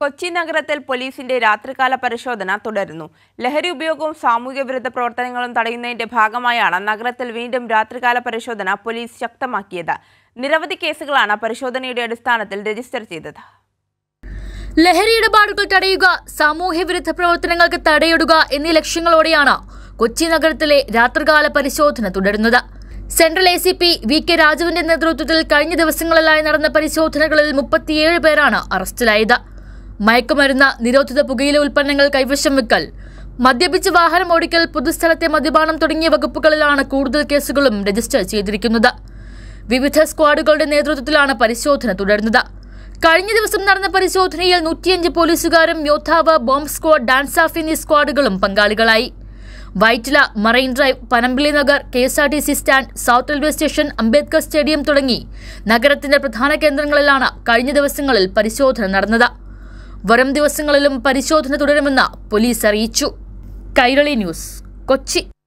കൊച്ചി നഗരത്തിൽ പോലീസിന്റെ രാത്രികാല പരിശോധന തുടരുന്നു ലഹരി ഉപയോഗവും സാമൂഹ്യ വിരുദ്ധ പ്രവർത്തനങ്ങളും തടയുന്നതിന്റെ ഭാഗമായാണ് നഗരത്തിൽ വീണ്ടും രാത്രികാല പരിശോധന പോലീസ് ശക്തമാക്കിയത് നിരവധി കേസുകളാണ് പരിശോധനയുടെ അടിസ്ഥാനത്തിൽ രജിസ്റ്റർ ചെയ്തത് ലഹരി ഇടപാടുകൾ തടയുക സാമൂഹ്യ വിരുദ്ധ പ്രവർത്തനങ്ങൾക്ക് തടയിടുക എന്നീ ലക്ഷ്യങ്ങളോടെയാണ് കൊച്ചി നഗരത്തിലെ രാത്രികാല പരിശോധന തുടരുന്നത് central A C P V K രാജുവിന്റെ നേതൃത്വത്തിൽ കഴിഞ്ഞ ദിവസങ്ങളിലായി നടന്ന പരിശോധനകളിൽ മുപ്പത്തിയേഴ് പേരാണ് അറസ്റ്റിലായത് മയക്കുമരുന്ന് നിരോധിത പുകയില ഉൽപ്പന്നങ്ങൾ കൈവശം വെക്കൽ മദ്യപിച്ച് വാഹനം ഓടിക്കൽ പൊതുസ്ഥലത്തെ മദ്യപാനം തുടങ്ങിയ വകുപ്പുകളിലാണ് കൂടുതൽ കേസുകളും രജിസ്റ്റർ ചെയ്തിരിക്കുന്നത് വിവിധ സ്ക്വാഡുകളുടെ നേതൃത്വത്തിലാണ് പരിശോധന തുടരുന്നത് കഴിഞ്ഞ ദിവസം നടന്ന പരിശോധനയിൽ നൂറ്റിയഞ്ച് പോലീസുകാരും യോദ്ധാവ് ബോംബ് സ്ക്വാഡ് ഡാൻസ് ഓഫ് എന്നീ സ്ക്വാഡുകളും പങ്കാളികളായി Vyttila marine drive Panampilly Nagar K S R T C stand south railway station Ambedkar stadium തുടങ്ങി നഗരത്തിന്റെ പ്രധാന കേന്ദ്രങ്ങളിലാണ് കഴിഞ്ഞ ദിവസങ്ങളിൽ പരിശോധന നടന്നത് വരും ദിവസങ്ങളിലും പരിശോധന തുടരുമെന്ന് പോലീസ് അറിയിച്ചു കൈരളി ന്യൂസ് കൊച്ചി